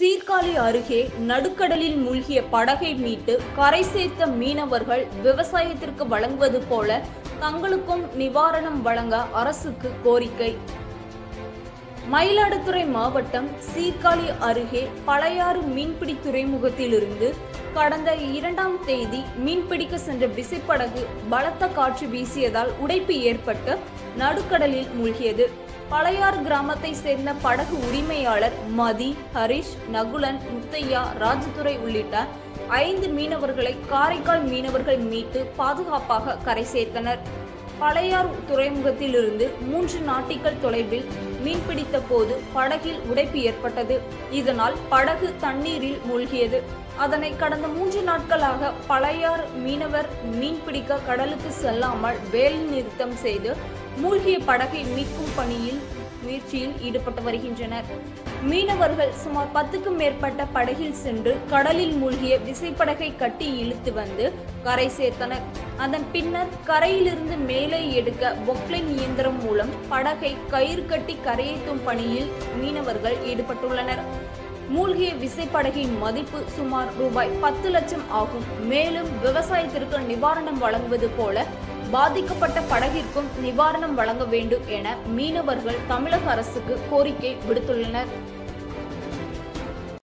சீர்காழி அருகே நடுக்கடலில் மூழ்கிய படகை மீட்டு கரை சேர்த்த மீனவர்கள் விவசாயத்திற்கு வழங்குவது போல தங்களுக்கும் நிவாரணம் வழங்க அரசுக்கு கோரிக்கை மயிலாடுதுறை மாவட்டம் சீர்காழி அருகே பழையாறு மீன்பிடி துறைமுகத்திலிருந்து கடந்த இரண்டாம் தேதி மீன்பிடிக்க சென்ற விசைப்படகு பலத்த காற்று வீசியதால் உடைப்பு ஏற்பட்டு நடுக்கடலில் மூழ்கியது பழையாறு கிராமத்தை சேர்ந்த படகு உரிமையாளர் மதி ஹரிஷ் நகுலன் முத்தையா ராஜதுரை உள்ளிட்ட ஐந்து மீனவர்களை காரைக்கால் மீனவர்கள் மீட்டு பாதுகாப்பாக கரை சேர்த்தனர் பழையாறு துறைமுகத்திலிருந்து மூன்று நாட்டிகள் தொலைவில் மீன்பிடித்த போது படகில் உடைப்பு ஏற்பட்டது இதனால் படகு தண்ணீரில் மூழ்கியது அதனை கடந்த மூன்று நாட்களாக பழையாறு மீனவர் மீன்பிடிக்க கடலுக்கு செல்லாமல் வேலை நிறுத்தம் செய்து மூழ்கிய படகை மீட்கும் பணியில் முயற்சியில் ஈடுபட்டு வருகின்றனர் மீனவர்கள் சுமார் பத்துக்கும் மேற்பட்ட படகில் சென்று கடலில் மூழ்கிய விசைப்படகை கட்டி இழுத்து வந்து கரை சேர்த்தனர் அதன் பின்னர் கரையிலிருந்து மேலே எடுக்க பொக்லைன் இயந்திரம் மூலம் படகை கயிறு கட்டி கரையேற்றும் பணியில் மீனவர்கள் ஈடுபட்டுள்ளனர் மூழ்கிய விசைப்படகின் மதிப்பு சுமார் ரூபாய் பத்து லட்சம் ஆகும் மேலும் விவசாயத்திற்கு நிவாரணம் வழங்குவது போல பாதிக்கப்பட்ட படகிற்கும் நிவாரணம் வழங்க வேண்டும் என மீனவர்கள் தமிழக அரசுக்கு கோரிக்கை விடுத்துள்ளனர்